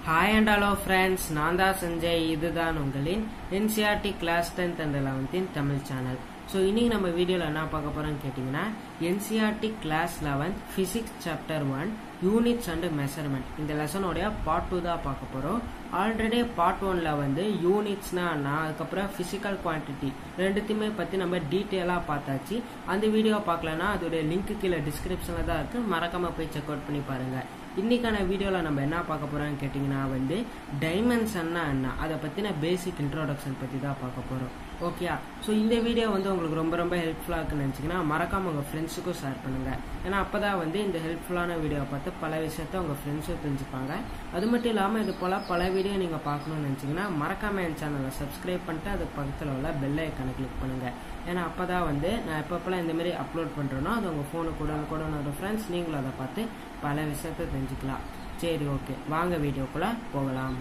hi and hello friends நான் தான் சஞ்சய் இதுதான் உங்களின் என்சிஆர்டி கிளாஸ் டென்த் அண்ட் லெவன்த்தின் தமிழ் சேனல் ஸோ இன்னைக்கு நம்ம வீடியோவில் என்ன பார்க்க போறோம்னு கேட்டிங்கன்னா NCERT class eleventh physics chapter one units and measurement இந்த லெசனோடைய பார்ட் டூ தான் பார்க்க போகிறோம் ஆல்ரெடி பார்ட் ஒன்ல வந்து யூனிட்ஸ்னா என்ன அதுக்கப்புறம் ஃபிசிக்கல் குவான்டிட்டி ரெண்டுத்தையுமே பற்றி நம்ம டீட்டெயிலாக பார்த்தாச்சு அந்த வீடியோ பார்க்கலன்னா அதோடைய லிங்க் கீழே டிஸ்கிரிப்ஷனில் தான் இருக்குது மறக்காம போய் செக் அவுட் பண்ணி பாருங்க இன்னைக்கான வீடியோவில் நம்ம என்ன பார்க்க போறோம்னு கேட்டிங்கன்னா வந்து டைமென்ஷன்னா என்ன அதை பற்றின பேசிக் இன்ட்ரோடக்ஷன் பற்றி தான் பார்க்க போகிறோம் ஓகே ஸோ இந்த வீடியோ வந்து உங்களுக்கு ரொம்ப ரொம்ப ஹெல்ப்ஃபுல்லாக இருக்குன்னு நினச்சிங்கன்னா மறக்காம உங்கள் ஃப்ரெண்ட்ஸுக்கும் ஷேர் பண்ணுங்க ஏன்னா அப்போ தான் வந்து இந்த ஹெல்ப்ஃபுல்லான வீடியோ பார்த்து பல விஷயத்த உங்கள் ஃப்ரெண்ட்ஸும் தெரிஞ்சுப்பாங்க அது மட்டும் இல்லாமல் இது போல் பல வீடியோ நீங்கள் பார்க்கணும்னு நினச்சிங்கன்னா மறக்காம என் சேனலை சப்ஸ்கிரைப் பண்ணிட்டு அதுக்கு பக்கத்தில் உள்ள பெல் ஐக்கனை கிளிக் பண்ணுங்க ஏன்னா அப்போ தான் வந்து நான் எப்பப்பெல்லாம் இந்த மாதிரி அப்லோட் பண்ணுறேனோ அது உங்கள் ஃபோனுக்கு கூட கூட வரும் ஃப்ரெண்ட்ஸ் நீங்களும் அதை பார்த்து பல விஷயத்த தெரிஞ்சுக்கலாம் சரி ஓகே வாங்க வீடியோக்குள்ளே போகலாம்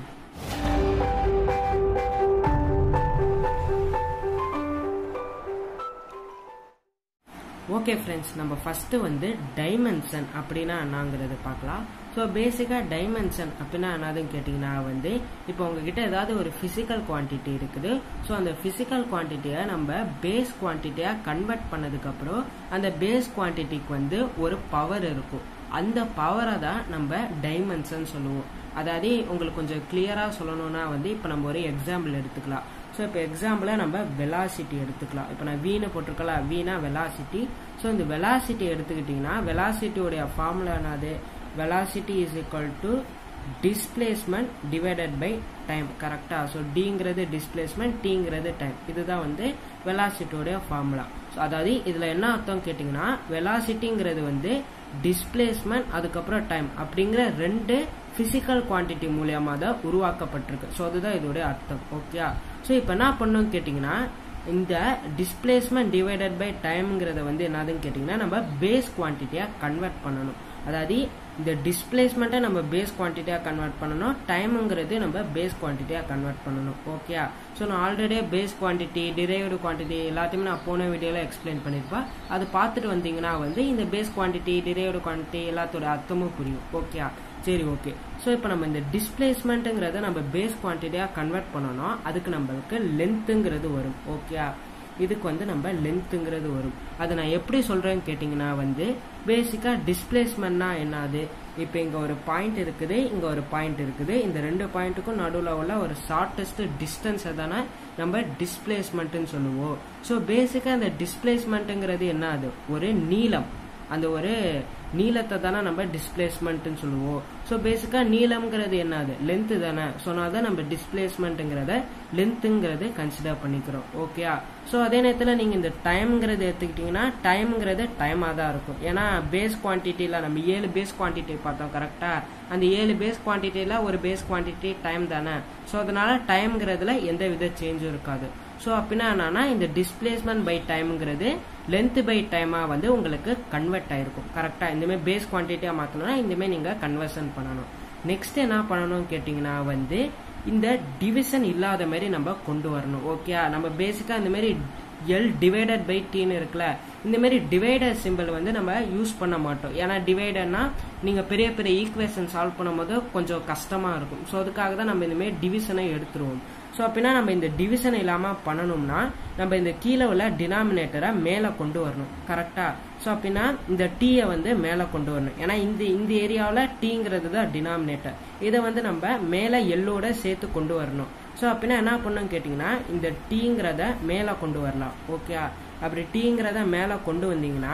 ஓகே ஃப்ரெண்ட்ஸ் நம்ம ஃபர்ஸ்ட் வந்து டைமென்ஷன் அப்படின்னா என்னங்கிறது பார்க்கலாம் ஸோ பேசிக்காக டைமென்ஷன் அப்படின்னா என்னதுன்னு கேட்டிங்கன்னா வந்து இப்போ உங்ககிட்ட ஏதாவது ஒரு ஃபிசிக்கல் குவான்டிட்டி இருக்குது ஸோ அந்த ஃபிசிக்கல் குவான்டிட்டியை நம்ம பேஸ் குவான்டிட்டியாக கன்வெர்ட் பண்ணதுக்கப்புறம் அந்த பேஸ் குவான்டிட்டிக்கு வந்து ஒரு பவர் இருக்கும் அந்த பவரை தான் நம்ம டைமென்ஷன் சொல்லுவோம் அதாவது உங்களுக்கு கொஞ்சம் கிளியராக சொல்லணும்னா வந்து இப்போ நம்ம ஒரு எக்ஸாம்பிள் எடுத்துக்கலாம் ஸோ இப்போ எக்ஸாம்பிளாக நம்ம வெலாசிட்டி எடுத்துக்கலாம் இப்போ நான் வீணை போட்டிருக்கலாம் வீணா வெலாசிட்டி ஸோ இந்த வெலாசிட்டி எடுத்துக்கிட்டிங்கன்னா வெலாசிட்டியோடைய ஃபார்முலா என்னது velocity is equal to displacement divided by time கரெக்டாக ஸோ டிங்கிறது டிஸ்பிளேஸ்மெண்ட் டிங்கிறது டைம் இதுதான் வந்து வெலாசிட்டியோடைய ஃபார்முலா ஸோ அதாவது இதில் என்ன அர்த்தம் கேட்டிங்கன்னா வெலாசிட்டிங்கிறது வந்து டிஸ்பிளேஸ்மெண்ட் அதுக்கப்புறம் டைம் அப்படிங்கிற ரெண்டு பிசிக்கல் குவான்டிட்டி மூலியமா தான் உருவாக்கப்பட்டிருக்கு ஸோ அதுதான் இதோட அர்த்தம் ஓகே ஸோ இப்போ என்ன பண்ணோம்னு கேட்டிங்கன்னா இந்த டிஸ்பிளேஸ்மெண்ட் டிவைடட் பை டைம்ங்கிறத வந்து என்னதுன்னு கேட்டிங்கன்னா நம்ம பேஸ் குவான்டிட்டியாக கன்வெர்ட் பண்ணணும் அதாவது இந்த டிஸ்பிளேஸ்மெண்ட்டை நம்ம பேஸ் குவான்டிட்டியாக கன்வெர்ட் பண்ணணும் டைமுங்கிறது நம்ம பேஸ் குவான்டிட்டியாக கன்வெர்ட் பண்ணணும் ஓகே ஸோ நான் already base quantity derived quantity எல்லாத்தையுமே நான் போன வீடியோவில் எக்ஸ்பிளைன் பண்ணியிருப்பேன் அது பார்த்துட்டு வந்தீங்கன்னா வந்து இந்த பேஸ் குவான்டிட்டி டிரைவ்டு குவான்டிட்டி எல்லாத்தோட அர்த்தமும் புரியும் ஓகே சரி ஓகே ஸோ இப்போ நம்ம இந்த டிஸ்பிளேஸ்மெண்ட்டுங்கிறத நம்ம பேஸ் குவான்டிட்டியாக கன்வெர்ட் பண்ணணும் அதுக்கு நம்மளுக்கு லென்த்துங்கிறது வரும் ஓகே இதுக்கு வந்து நம்ம லென்த்துங்கிறது வரும் அதை நான் எப்படி சொல்றேன்னு கேட்டிங்கன்னா வந்து பேசிக்காக டிஸ்பிளேஸ்மெண்ட்னா என்னது இப்போ இங்கே ஒரு பாயிண்ட் இருக்குது இங்கே ஒரு பாயிண்ட் இருக்குது இந்த ரெண்டு பாயிண்ட்டுக்கும் நடுவில் உள்ள ஒரு ஷார்ட்டஸ்ட் டிஸ்டன்ஸை தானே நம்ம டிஸ்பிளேஸ்மெண்ட்டுன்னு சொல்லுவோம் ஸோ பேசிக்காக இந்த டிஸ்பிளேஸ்மெண்ட்டுங்கிறது என்ன அது ஒரு நீளம் அந்த ஒரு நீளத்தை தானே நம்ம டிஸ்பிளேஸ்மெண்ட்னு சொல்லுவோம் ஸோ பேசிக்காக நீளம்ங்கிறது என்னது லென்த்து தானே ஸோ தான் நம்ம டிஸ்பிளேஸ்மெண்ட்டுங்கிறத லென்த்துங்கிறது கன்சிடர் பண்ணிக்கிறோம் ஓகே ஸோ அதே நேரத்தில் நீங்கள் இந்த டைம்ங்கிறது எடுத்துக்கிட்டிங்கன்னா டைம்ங்கிறது டைமாக தான் இருக்கும் ஏன்னா பேஸ் குவான்டிட்டியில் நம்ம ஏழு பேஸ் குவான்டிட்டி பார்த்தோம் கரெக்டாக அந்த ஏழு பேஸ் குவான்டிட்டியில் ஒரு பேஸ் குவான்டிட்டி டைம் தானே ஸோ அதனால டைம்ங்கிறதுல எந்த வித சேஞ்சும் இருக்காது ஸோ அப்படின்னா என்னன்னா இந்த டிஸ்பிளேஸ்மெண்ட் பை டைம்ங்கிறது லென்த் பை டைமாக வந்து உங்களுக்கு கன்வெர்ட் ஆயிருக்கும் கரெக்டாக இந்தமாதிரி பேஸ் குவான்டிட்டியாக மாற்றணும்னா இந்தமாதிரி நீங்கள் கன்வர்ஷன் பண்ணணும் நெக்ஸ்ட் என்ன பண்ணணும்னு கேட்டிங்கன்னா வந்து இந்த டிவிஷன் இல்லாத மாதிரி நம்ம கொண்டு வரணும் ஓகே நம்ம பேசிக்காக இந்த மாதிரி எல் டிவைடட் பை டீன்னு இருக்குல்ல இந்த மாதிரி டிவைடர் சிம்பிள் வந்து நம்ம யூஸ் பண்ண மாட்டோம் ஏன்னா டிவைடர்னா நீங்க பெரிய பெரிய ஈக்குவேஷன் சால்வ் பண்ணும்போது கொஞ்சம் கஷ்டமா இருக்கும் ஸோ அதுக்காக தான் நம்ம இந்த மாதிரி டிவிஷனை எடுத்துருவோம் ஸோ அப்படின்னா நம்ம இந்த டிவிஷன் இல்லாமல் பண்ணணும்னா நம்ம இந்த கீழே உள்ள டினாமினேட்டரை மேலே கொண்டு வரணும் கரெக்டா ஸோ அப்படின்னா இந்த டீயை வந்து மேலே கொண்டு வரணும் ஏன்னா இந்த இந்த ஏரியாவில் டீங்கிறது தான் டினாமினேட்டர் இதை வந்து நம்ம மேலே எல்லோட சேர்த்து கொண்டு வரணும் ஸோ அப்படின்னா என்ன பண்ணணும் கேட்டிங்கன்னா இந்த டீங்கிறத மேலே கொண்டு வரலாம் ஓகே அப்படி டீங்கிறத மேலே கொண்டு வந்தீங்கன்னா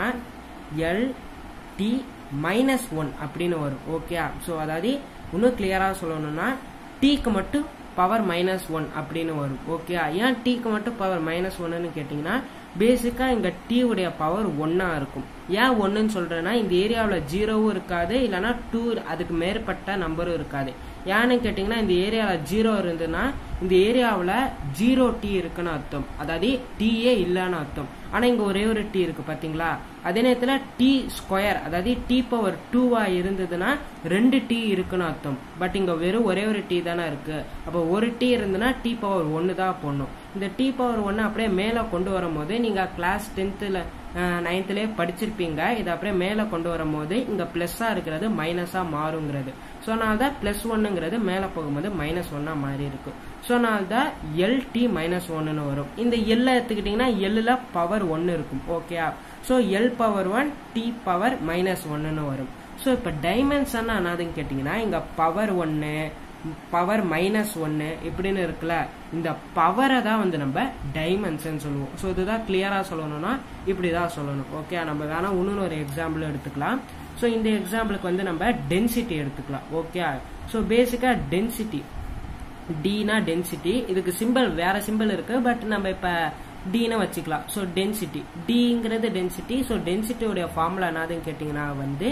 எல் டி மைனஸ் ஒன் அப்படின்னு வரும் ஓகே ஸோ அதாவது இன்னும் கிளியராக சொல்லணும்னா டீக்கு மட்டும் பவர் மைனஸ் ஒன் அப்படின்னு வரும் ஓகே ஏன் டீக்கு மட்டும் பவர் மைனஸ் ஒன்னு கேட்டிங்கன்னா பேசிக்காக இங்கே டீ உடைய பவர் ஒன்னா இருக்கும் ஏன் ஒன்றுன்னு சொல்கிறேன்னா இந்த ஏரியாவில் ஜீரோவும் இருக்காது இல்லைனா டூ அதுக்கு மேற்பட்ட நம்பரும் இருக்காது ஏன்னு கேட்டிங்கன்னா இந்த ஏரியாவில் ஜீரோ இருந்ததுன்னா இந்த ஏரியாவில் ஜீரோ டீ இருக்குன்னு அர்த்தம் அதாவது டீயே இல்லைன்னு அர்த்தம் ஆனால் இங்கே ஒரே ஒரு டீ இருக்கு பார்த்தீங்களா அதே நேரத்தில் டி ஸ்கொயர் அதாவது டி பவர் டூவா இருந்ததுன்னா ரெண்டு டீ இருக்குன்னு அர்த்தம் பட் இங்கே வெறும் ஒரே ஒரு டீ தானே இருக்கு அப்போ ஒரு டீ இருந்ததுன்னா டி பவர் ஒன்று தான் போடணும் இந்த டி பவர் ஒன்று அப்படியே மேலே கொண்டு வரும்போது நீங்கள் கிளாஸ் டென்த்தில் நைன்த்லேயே படிச்சிருப்பீங்க இது அப்படியே மேலே கொண்டு வரும்போது இங்கே ப்ளஸ்ஸாக இருக்கிறது மைனஸாக மாறுங்கிறது ஸோ அதனால தான் ப்ளஸ் ஒன்னுங்கிறது மேலே போகும்போது மைனஸ் ஒன்னாக மாறி இருக்கு ஸோ அதனால தான் எல் டி மைனஸ் ஒன்னு வரும் இந்த எல்லை எடுத்துக்கிட்டிங்கன்னா எல்லில் பவர் ஒன்று இருக்கும் okay so L power one T power minus ஒன்னு வரும் ஸோ இப்போ டைமென்ஷன் என்னதுன்னு கேட்டிங்கன்னா இங்கே பவர் ஒன்று பவர் மைனஸ் ஒன்று இப்படின்னு இருக்குல்ல இந்த பவரை தான் வந்து நம்ம டைமென்ஷன் சொல்லுவோம் ஸோ இதுதான் கிளியராக சொல்லணும்னா இப்படி தான் சொல்லணும் ஓகே நம்ம வேணா இன்னொன்று ஒரு எக்ஸாம்பிள் எடுத்துக்கலாம் ஸோ இந்த எக்ஸாம்பிளுக்கு வந்து நம்ம டென்சிட்டி எடுத்துக்கலாம் ஓகே ஸோ பேசிக்காக டென்சிட்டி டினா டென்சிட்டி இதுக்கு சிம்பிள் வேற சிம்பிள் இருக்கு பட் நம்ம இப்போ டின்னு வச்சுக்கலாம் ஸோ டென்சிட்டி டிங்கிறது டென்சிட்டி ஸோ டென்சிட்டியோடைய ஃபார்முலா என்னதுன்னு கேட்டிங்கன்னா வந்து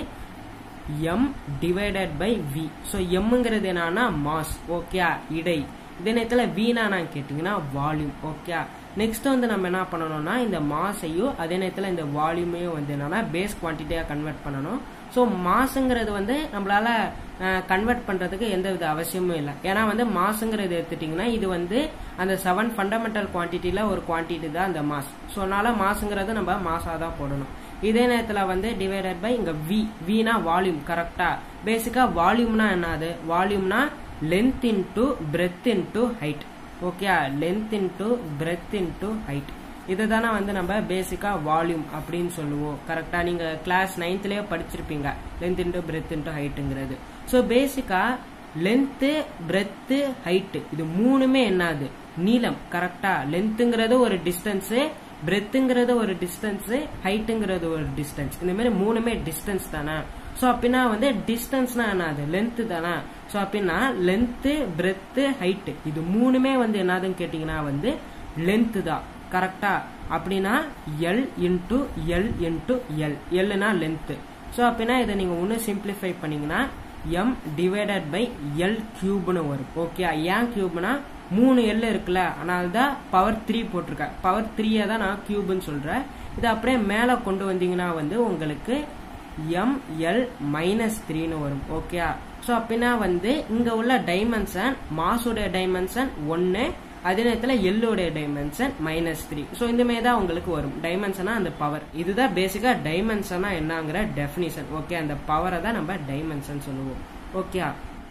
M divided by V so எம்ங்கிறது என்னன்னா மாஸ் ஓகே இடை இதே நேரத்தில் வீணானா கேட்டிங்கன்னா வால்யூம் ஓகே நெக்ஸ்ட் வந்து நம்ம என்ன பண்ணணும்னா இந்த மாஸையும் அதே நேரத்தில் இந்த வால்யூமையும் வந்து என்னன்னா பேஸ் குவான்டிட்டியாக கன்வெர்ட் பண்ணணும் ஸோ மாசுங்கிறது வந்து நம்மளால கன்வெர்ட் பண்றதுக்கு எந்த வித அவசியமும் இல்லை ஏன்னா வந்து மாசுங்கிறது எடுத்துட்டீங்கன்னா இது வந்து அந்த செவன் ஃபண்டமெண்டல் குவான்டிட்டியில ஒரு குவான்டிட்டி தான் அந்த மாஸ் ஸோ அதனால மாசுங்கிறது நம்ம மாசா தான் போடணும் இதே நேரத்தில் வந்து டிவைடட் பை இங்க வி வினா வால்யூம் கரெக்டா பேசிக்கா வால்யூம்னா என்னது வால்யூம்னா length into breadth into height okay length into breadth into height இதை தானே வந்து நம்ம பேசிக்கா வால்யூம் அப்படின்னு சொல்லுவோம் கரெக்டா நீங்க கிளாஸ் நைன்த்லயே படிச்சிருப்பீங்க லென்த் இன்டு பிரெத் இன்டு ஹைட்டுங்கிறது ஸோ பேசிக்கா லென்த்து பிரெத்து ஹைட்டு இது மூணுமே என்னது நீளம் கரெக்டா லென்த்துங்கிறது ஒரு டிஸ்டன்ஸ் பிரெத்துங்கிறது ஒரு டிஸ்டன்ஸ் ஹைட்டுங்கிறது ஒரு டிஸ்டன்ஸ் இந்த மாதிரி மூணுமே டிஸ்டன்ஸ் தானே ஸோ அப்படின்னா வந்து டிஸ்டன்ஸ்னா என்னது லென்த்து தானே ஸோ அப்படின்னா லென்த்து பிரெத்து ஹைட்டு இது மூணுமே வந்து என்னதுன்னு கேட்டிங்கன்னா வந்து லென்த்து தான் கரெக்டா அப்படின்னா L into L into L எல்னா லென்த்து ஸோ அப்படின்னா இதை நீங்கள் ஒன்று சிம்பிளிஃபை பண்ணீங்கன்னா எம் டிவைடட் பை எல் கியூப்னு வரும் ஓகே ஏன் கியூப்னா மூணு எல் இருக்குல்ல அதனால தான் பவர் த்ரீ போட்டிருக்கேன் பவர் த்ரீயை தான் நான் கியூப்னு சொல்கிறேன் இதை அப்படியே மேலே கொண்டு வந்தீங்கன்னா வந்து உங்களுக்கு எம் எல் மைனஸ் த்ரீன்னு வரும் ஓகே ஸோ அப்படின்னா வந்து இங்கே உள்ள டைமென்ஷன் மாஸோடைய டைமென்ஷன் ஒன்று அதே நேரத்தில் எல்லோடைய டைமென்ஷன் மைனஸ் த்ரீ ஸோ இந்த மாதிரி தான் உங்களுக்கு வரும் டைமென்ஷனா அந்த பவர் இதுதான் பேசிக்கா டைமென்ஷனா என்னங்கிற டெஃபினிஷன் ஓகே அந்த பவரை தான் நம்ம டைமென்ஷன் சொல்லுவோம் ஓகே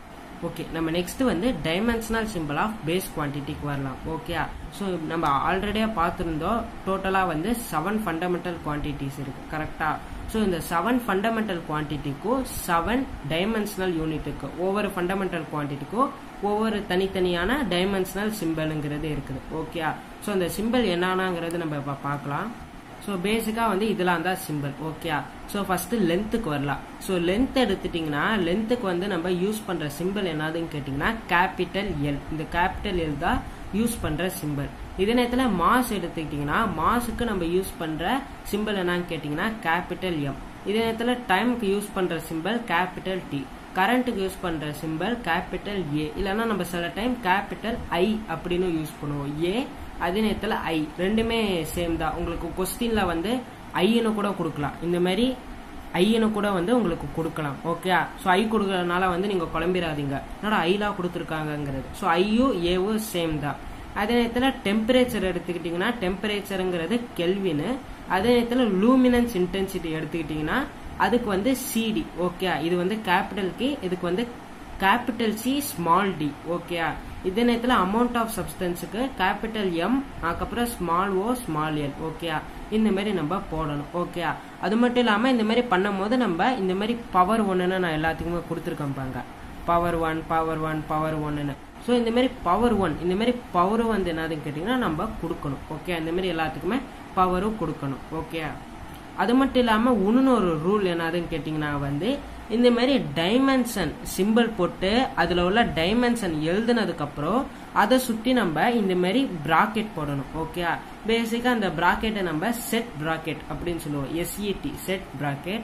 ஓகே நம்ம நெக்ஸ்ட் வந்து டைமென்ஷனல் சிம்பிள் ஆஃப் பேஸ் குவான்டிட்டிக்கு வரலாம் ஓகே ஸோ நம்ம ஆல்ரெடியா பார்த்துருந்தோம் டோட்டலாக வந்து செவன் ஃபண்டமெண்டல் குவான்டிட்டிஸ் இருக்கு கரெக்டா ஸோ இந்த செவன் ஃபண்டமெண்டல் குவான்டிட்டிக்கும் செவன் டைமென்ஷனல் யூனிட்டுக்கு ஒவ்வொரு ஃபண்டமெண்டல் குவான்டிட்டிக்கும் ஒவ்வொரு தனித்தனியான டைமென்ஷனல் சிம்பிள்ங்கிறது இருக்குது ஓகே ஸோ அந்த சிம்பிள் என்னன்னாங்கிறது நம்ம இப்போ பார்க்கலாம் ஸோ பேசிக்காக வந்து இதெல்லாம் தான் சிம்பிள் ஓகே ஸோ ஃபர்ஸ்ட் லென்த்துக்கு வரலாம் ஸோ லென்த் எடுத்துட்டிங்கன்னா லென்த்துக்கு வந்து நம்ம யூஸ் பண்ணுற சிம்பிள் என்னதுன்னு கேட்டிங்கன்னா கேபிட்டல் எல் இந்த கேபிட்டல் எல் தான் யூஸ் பண்ணுற சிம்பிள் இதே நேரத்தில் மாஸ் எடுத்துக்கிட்டிங்கன்னா மாஸுக்கு நம்ம யூஸ் பண்ணுற சிம்பிள் என்னன்னு கேட்டிங்கன்னா கேபிட்டல் எம் இதே நேரத்தில் டைமுக்கு யூஸ் பண்ணுற சிம்பிள் கேபிட்டல் டி கரண்ட்டுக்கு யூஸ் பண்ணுற சிம்பிள் கேபிட்டல் ஏ இல்லைன்னா நம்ம சில டைம் கேபிட்டல் ஐ அப்படின்னு யூஸ் பண்ணுவோம் ஏ அதே நேரத்தில் ஐ ரெண்டுமே சேம் தான் உங்களுக்கு கொஸ்டின்ல வந்து ஐன்னு கூட கொடுக்கலாம் இந்த மாதிரி ஐன்னு கூட வந்து உங்களுக்கு கொடுக்கலாம் ஓகே ஸோ ஐ கொடுக்கறதுனால வந்து நீங்கள் குழம்பிடாதீங்க என்னடா ஐலாம் கொடுத்துருக்காங்கங்கிறது ஸோ ஐயும் ஏவும் சேம் தான் அதே நேரத்தில் டெம்பரேச்சர் எடுத்துக்கிட்டிங்கன்னா டெம்பரேச்சருங்கிறது கெல்வின்னு அதே நேரத்தில் லூமினன்ஸ் இன்டென்சிட்டி எடுத்துக்கிட்டிங்கன்னா அதுக்கு வந்து சிடி ஓகே இது வந்து கேபிட்டல் கி இதுக்கு வந்து capital C small T okay இதே நேரத்தில் அமௌண்ட் ஆஃப் சப்ஸ்டன்ஸுக்கு கேபிட்டல் எம் அதுக்கப்புறம் small O small L okay இந்த மாதிரி நம்ம போடணும் ஓகே அது மட்டும் இல்லாமல் இந்த மாதிரி பண்ணும்போது நம்ம இந்த மாதிரி பவர் ஒன்றுன்னு நான் எல்லாத்துக்குமே கொடுத்துருக்கேன் பாங்க power one power one power ஒன்னுன்னு ஸோ இந்த மாதிரி பவர் ஒன் இந்த மாதிரி பவரும் வந்து என்னதுன்னு கேட்டிங்கன்னா நம்ம கொடுக்கணும் ஓகே இந்த மாதிரி எல்லாத்துக்குமே பவரும் கொடுக்கணும் ஓகே அது மட்டும் இல்லாமல் இன்னொன்று ஒரு ரூல் என்னதுன்னு கேட்டிங்கன்னா வந்து இந்த மாதிரி டைமென்ஷன் சிம்பிள் போட்டு அதில் உள்ள டைமென்ஷன் எழுதுனதுக்கப்புறம் அதை சுற்றி நம்ம இந்த மாதிரி ப்ராக்கெட் போடணும் ஓகே பேசிக்காக அந்த ப்ராக்கெட்டை நம்ம செட் ப்ராக்கெட் அப்படின்னு சொல்லுவோம் S E T set bracket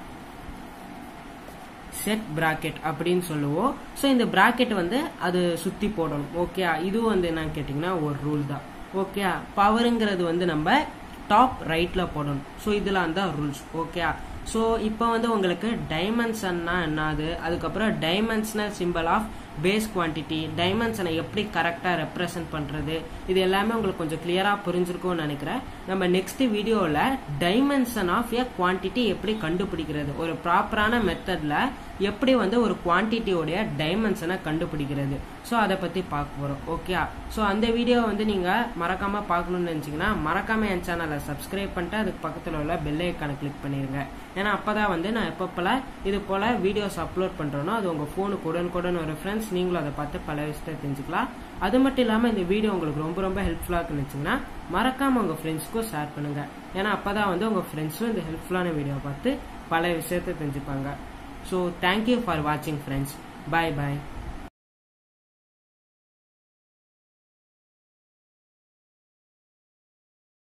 set bracket அப்படின்னு சொல்லுவோம் ஸோ இந்த பிராக்கெட் வந்து அது சுற்றி போடணும் ஓகே இதுவும் வந்து என்னன்னு கேட்டிங்கன்னா ஒரு ரூல் தான் ஓகே பவருங்கிறது வந்து நம்ம டாப் ரைட்டில் போடணும் ஸோ இதெல்லாம் தான் ரூல்ஸ் ஓகே ஸோ இப்போ வந்து உங்களுக்கு டைமென்ஷன்னா என்னது அதுக்கப்புறம் dimensional simple of base quantity டைமென்ஷனை எப்படி கரெக்டாக ரெப்ரசன்ட் பண்ணுறது இது எல்லாமே உங்களுக்கு கொஞ்சம் கிளியராக புரிஞ்சிருக்கும்னு நினைக்கிறேன் நம்ம நெக்ஸ்ட் வீடியோவில் டைமென்ஷன் ஆஃப் எ குவான்டிட்டி எப்படி கண்டுபிடிக்கிறது ஒரு ப்ராப்பரான மெத்தடில் எப்படி வந்து ஒரு குவான்டிட்டியோடைய டைமென்ஷனை கண்டுபிடிக்கிறது ஸோ அதை பற்றி பார்க்க போகிறோம் ஓகே ஸோ அந்த வீடியோ வந்து நீங்கள் மறக்காமல் பார்க்கணும்னு நினச்சிங்கன்னா மறக்காமல் என் சேனலை சப்ஸ்கிரைப் பண்ணிட்டு அதுக்கு பக்கத்தில் உள்ள பெல் ஐக்கானை கிளிக் பண்ணிடுங்க ஏன்னா அப்போ தான் வந்து நான் எப்பப்போலாம் இது போல் வீடியோஸ் அப்லோட் பண்ணுறேனோ அது உங்கள் ஃபோனுக்கு உடனுக்குடன் ஒரு ஃப்ரெண்ட்ஸ் நீங்களும் அதை பார்த்து பல விஷயத்தை தெரிஞ்சுக்கலாம் அது மட்டும் இல்லாமல் இந்த வீடியோ உங்களுக்கு ரொம்ப ரொம்ப ஹெல்ப்ஃபுல்லாக இருந்துச்சுன்னா மறக்காமல் உங்கள் ஃப்ரெண்ட்ஸ்க்கும் ஷேர் பண்ணுங்கள் ஏன்னா அப்போ தான் வந்து உங்கள் ஃப்ரெண்ட்ஸும் இந்த ஹெல்ப்ஃபுல்லான வீடியோ பார்த்து பல விஷயத்தை தெரிஞ்சுப்பாங்க ஸோ தேங்க்யூ ஃபார் வாட்சிங் ஃப்ரெண்ட்ஸ் பாய் பாய்